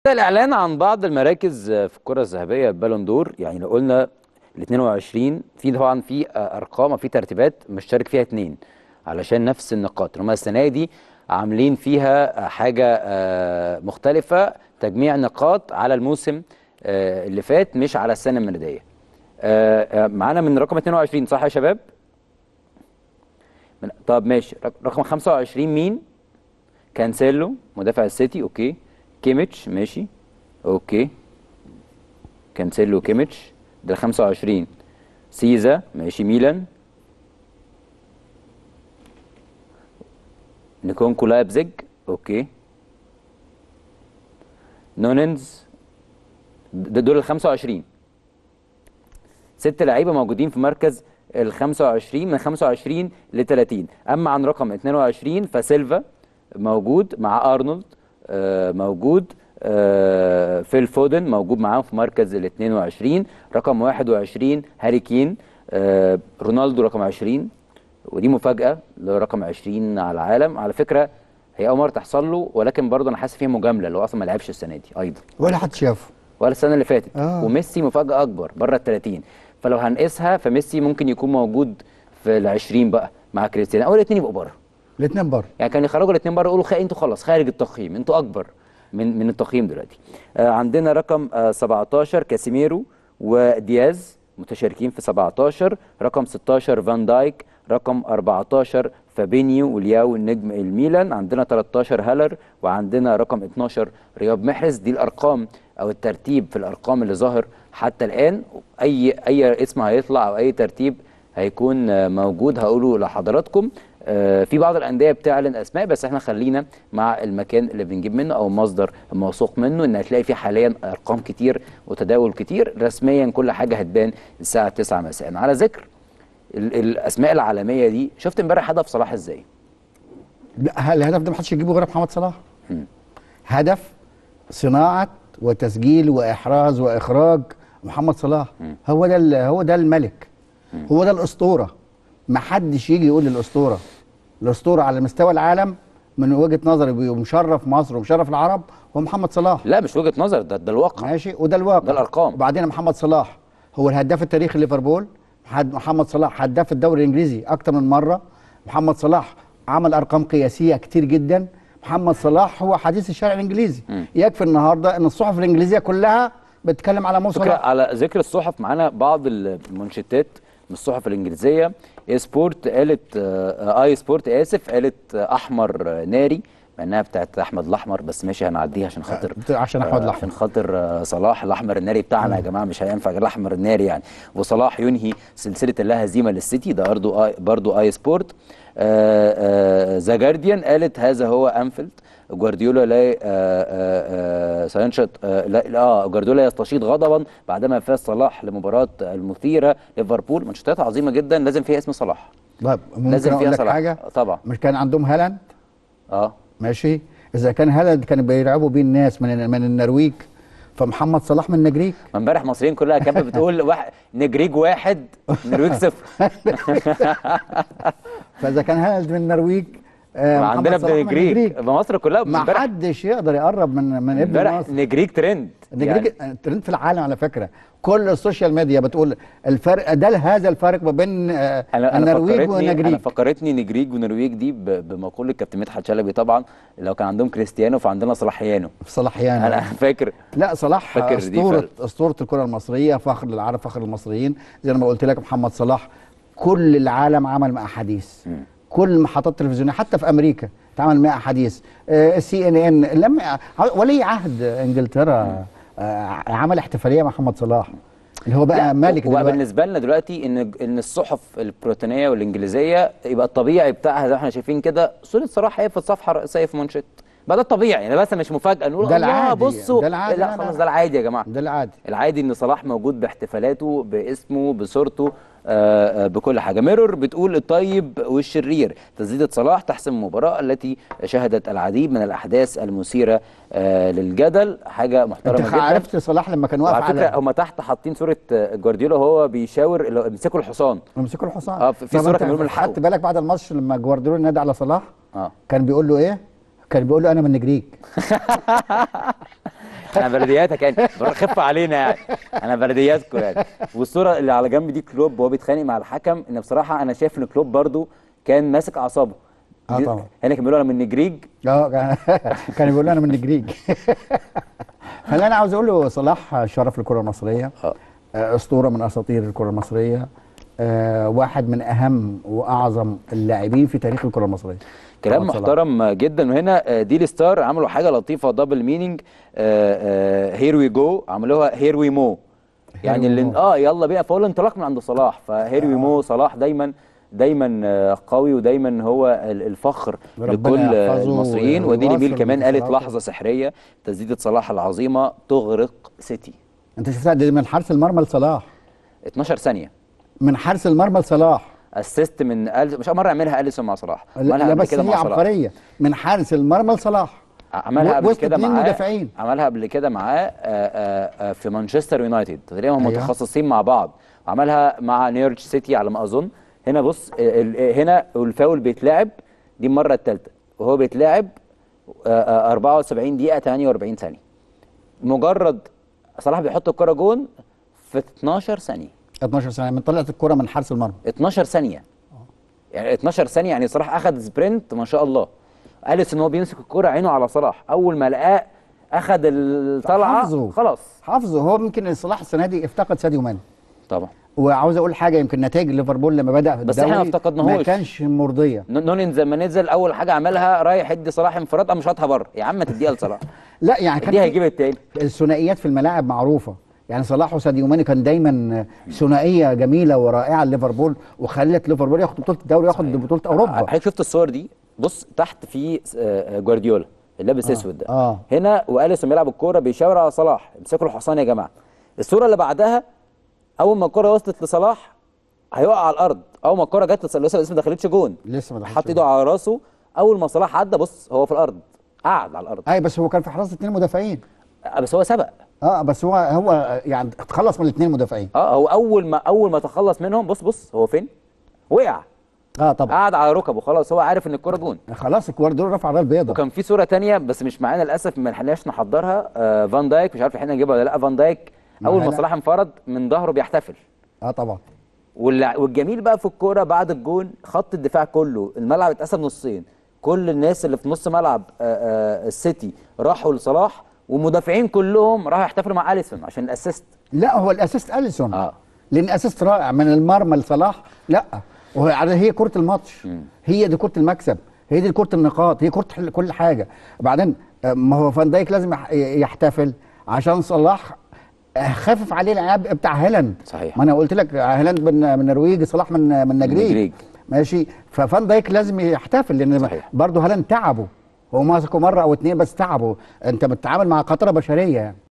الاعلان عن بعض المراكز في الكره الذهبيه بالون دور يعني لو قلنا ال 22 في طبعا في ارقام وفي ترتيبات مشترك فيها اثنين علشان نفس النقاط هم السنه دي عاملين فيها حاجه مختلفه تجميع نقاط على الموسم اللي فات مش على السنه الميلاديه معانا من رقم 22 صح يا شباب من طب ماشي رقم 25 مين كانسيلو مدافع السيتي اوكي كيميتش ماشي اوكي كانسيلو كيميتش ده 25 سيزا ماشي ميلان نيكونكو لايبزيج اوكي نوننز ده دول ال 25 ست لعيبه موجودين في مركز ال 25 من 25 ل 30 اما عن رقم 22 فسيلفا موجود مع ارنولد آه موجود آه فيل فودن موجود معاهم في مركز ال 22 رقم 21 هاري كين آه رونالدو رقم 20 ودي مفاجاه لرقم 20 على العالم على فكره هي اول مره تحصل له ولكن برضه انا حاسس فيها مجامله اللي هو اصلا ما لعبش السنه دي ايضا ولا حد شافه ولا السنه اللي فاتت آه. وميسي مفاجاه اكبر بره ال 30 فلو هنقيسها فميسي ممكن يكون موجود في ال 20 بقى مع كريستيانو او الاثنين يبقوا بره الاثنين بره يعني كانوا يخرجوا الاثنين بره يقولوا خي انتوا خلاص خارج التقييم انتوا اكبر من من التقييم دلوقتي آه عندنا رقم آه 17 كاسيميرو ودياز متشاركين في 17 رقم 16 فان دايك رقم 14 فابينيو ولياو النجم الميلان عندنا 13 هالر وعندنا رقم 12 رياض محرز دي الارقام او الترتيب في الارقام اللي ظاهر حتى الان اي اي اسم هيطلع او اي ترتيب هيكون موجود هقوله لحضراتكم في بعض الانديه بتعلن اسماء بس احنا خلينا مع المكان اللي بنجيب منه او المصدر الموثوق منه ان هتلاقي فيه حاليا ارقام كتير وتداول كتير رسميا كل حاجه هتبان الساعه 9 مساء على ذكر الاسماء العالميه دي شفت امبارح هدف صلاح ازاي لا الهدف ده ما حدش يجيبه غير محمد صلاح هدف صناعه وتسجيل واحراز واخراج محمد صلاح هو ده هو ده الملك هو ده الاسطوره ما حدش يجي يقول الاسطوره الاسطوره على مستوى العالم من وجهه نظري ومشرف مصر ومشرف العرب هو محمد صلاح لا مش وجهه نظر ده ده الواقع ماشي وده الواقع ده الارقام وبعدين محمد صلاح هو الهداف التاريخي ليفربول محمد صلاح هداف الدوري الانجليزي اكتر من مره محمد صلاح عمل ارقام قياسيه كتير جدا محمد صلاح هو حديث الشارع الانجليزي م. يكفي النهارده ان الصحف الانجليزيه كلها بتتكلم على مو صلاح على ذكر الصحف معانا بعض المنشطات من الصحف الانجليزيه اي سبورت قالت آه اي سبورت اسف قالت آه احمر ناري مع انها بتاعت احمد الاحمر بس ماشي هنعديها عشان خاطر عشان احمد الاحمر عشان خاطر آه صلاح الاحمر الناري بتاعنا يا جماعه مش هينفع غير الاحمر الناري يعني وصلاح ينهي سلسله اللا هزيمه للسيتي ده برضه آي برضه اي سبورت ذا جارديان قالت هذا هو انفيلد جوارديولا لا سينشط لا اه جوارديولا يستشيط غضبا بعدما فاز صلاح لمباراه المثيره ليفربول مانشيتات عظيمه جدا لازم فيها اسم صلاح طيب ممكن لازم فيها لك صلاح حاجه طبعا مش كان عندهم هالاند اه ماشي اذا كان هالاند كانوا بيلعبوا بيه الناس من من النرويج فمحمد صلاح من النجريج امبارح المصريين كلها كانت بتقول واحد نجريج واحد نرويج صفر فاذا كان هالاند من النرويج آه عندنا ابن نجريج مصر كلها ما حدش يقدر يقرب من من ابن مصر نجريج ترند نجريج يعني. ترند في العالم على فكره كل السوشيال ميديا بتقول الفرق ده هذا الفرق ما بين آه أنا النرويج ونجريج انا فكرتني نجريج ونرويج دي بمقوله كابتن مدحت شلبي طبعا لو كان عندهم كريستيانو فعندنا صلاحيانو صلاحيانو انا فاكر لا صلاح فاكر اسطوره اسطوره الكره المصريه فخر للعرب فخر للمصريين زي ما قلت لك محمد صلاح كل العالم عمل مع حديث م. كل المحطات التلفزيونيه حتى في امريكا اتعمل 100 حديث السي ان ان لما ولي عهد انجلترا آه عمل احتفاليه مع محمد صلاح اللي هو بقى مالك دلوقتي بالنسبه لنا دلوقتي ان ان الصحف البريطانيه والانجليزيه يبقى الطبيعي بتاعها زي ما احنا شايفين كده صوره صلاح هي في الصفحه الرئيسيه في مانشيت بقى ده الطبيعي يعني بس مش مفاجاه نقول ده العادي بصوا ده العادي لا خلاص ده العادي يا جماعه ده العادي العادي ان صلاح موجود باحتفالاته باسمه بصورته آآ آآ بكل حاجه ميرور بتقول الطيب والشرير تسديده صلاح تحسم المباراه التي شهدت العديد من الاحداث المثيره للجدل حاجه محترمه انت جدا عرفت صلاح لما كان واقف على فكره هم تحت حاطين صوره جوارديولا وهو بيشاور اللي مسكوا الحصان مسكوا الحصان اه في صوره كان بيقول خدت بالك بعد الماتش لما جوارديولا نادى على صلاح اه كان بيقول له ايه كان بيقول له انا من نجريج انا بلدياتك يعني خف علينا يعني انا بلدياتكم يعني والصوره اللي على جنب دي كلوب وهو بيتخانق مع الحكم ان بصراحه انا شايف ان كلوب برضو كان ماسك اعصابه آه دي- طبعا. هنا كان بيقولوا انا من نجريج اه كان- كان بيقول انا من الجريج فاللي انا عاوز اقوله صلاح شرف للكره المصريه اه آه، اسطوره من اساطير الكره المصريه آه، واحد من اهم واعظم اللاعبين في تاريخ الكره المصريه كلام محمد صلاح. محترم جدا وهنا آه، ديلي ستار عملوا حاجه لطيفه دبل مينينج هير وي جو عملوها هير وي مو يعني we اللي mo. اه يلا بينا فهو الانطلاق من عند صلاح فهير وي مو صلاح دايما دايما آه، قوي ودايما هو ال- الفخر ربنا لكل آه، يحفظه المصريين ويواصل وديلي ميل كمان قالت بانتصاراته. لحظه سحريه تسديده صلاح العظيمه تغرق سيتي انت شفتها دي من حارس المرمى لصلاح 12 ثانيه من حارس المرمى لصلاح اسيست من أل... مش اول مره يعملها اليسون مع صلاح عملها لا قبل بس كده هي مع صلاح عبقريه من حارس المرمى لصلاح عملها و- قبل وسط كده اتنين معاه مدافعين. عملها قبل كده معاه آه، آه، آه، في مانشستر يونايتد تقريبا هم أيوة. متخصصين مع بعض عملها مع نيويورك سيتي على ما اظن هنا بص آه، ال- آه، هنا الفاول بيتلعب دي المره الثالثه وهو بيتلعب آه، آه، 74 دقيقه 48 ثانيه مجرد صلاح بيحط الكره جون في 12 ثانيه 12 سنه من طلعت الكره من حارس المرمى 12 ثانيه يعني 12 ثانيه يعني صلاح اخذ سبرنت ما شاء الله اليس ان هو بيمسك الكره عينه على صلاح اول ما لقاه اخذ الطلعه حافظه. خلاص حافظه هو يمكن صلاح السنه دي افتقد ساديو ماني طبعا وعاوز اقول حاجه يمكن نتائج ليفربول لما بدا في بس إحنا ما الدوري افتقدناهوش. ما كانش مرضيه ن- نونين لما نزل اول حاجه عملها رايح يدي صلاح انفراد قام شاطها بره يا عم تديها لصلاح لا يعني كان دي في- هيجيب التاني الثنائيات في الملاعب معروفه يعني صلاح وساديو ماني كان دايما ثنائيه جميله ورائعه ليفربول وخلت ليفربول ياخد بطوله الدوري وياخد بطوله اوروبا حضرتك شفت الصور دي بص تحت في آه، جوارديولا اللي لابس اسود ده آه. هنا واليسون بيلعب الكوره بيشاور على صلاح امسكوا الحصان يا جماعه الصوره اللي بعدها اول ما الكوره وصلت لصلاح هيقع على الارض اول ما الكوره جت لصلاح لسه لسه ما دخلتش جون لسه ما دخلتش حط ايده على راسه اول ما صلاح عدى بص هو في الارض قعد على الارض اي بس هو كان في حراسه اثنين مدافعين آه، بس هو سبق اه بس هو هو يعني اتخلص من الاثنين مدافعين اه هو اول ما اول ما تخلص منهم بص بص هو فين وقع اه طبعا قعد على ركبه خلاص هو عارف ان الكوره جون خلاص الجوارديولا رفع على البيضه وكان في صوره تانية بس مش معانا للاسف ما لحقناش نحضرها آه فان دايك مش عارف احنا نجيبها ولا لا فان دايك اول ما معانا. صلاح انفرد من ظهره بيحتفل اه طبعا واللع- والجميل بقى في الكوره بعد الجون خط الدفاع كله الملعب اتقسم نصين كل الناس اللي في نص ملعب آه آه السيتي راحوا لصلاح والمدافعين كلهم راحوا يحتفلوا مع اليسون عشان الاسيست لا هو الاسيست اليسون اه لان اسيست رائع من المرمى لصلاح لا وهي هي كره الماتش هي دي كره المكسب هي دي كره النقاط هي كره حل- كل حاجه وبعدين آه، ما هو فان دايك لازم يح- يحتفل عشان صلاح آه، خفف عليه العاب بتاع هيلاند صحيح. ما انا قلت لك هيلاند من من النرويج صلاح من من نجريج نجريج. ماشي ففان دايك لازم يحتفل لان صحيح. برضه هيلاند تعبه هو ماسكه مره او اتنين بس تعبه انت بتتعامل مع قطره بشريه يعني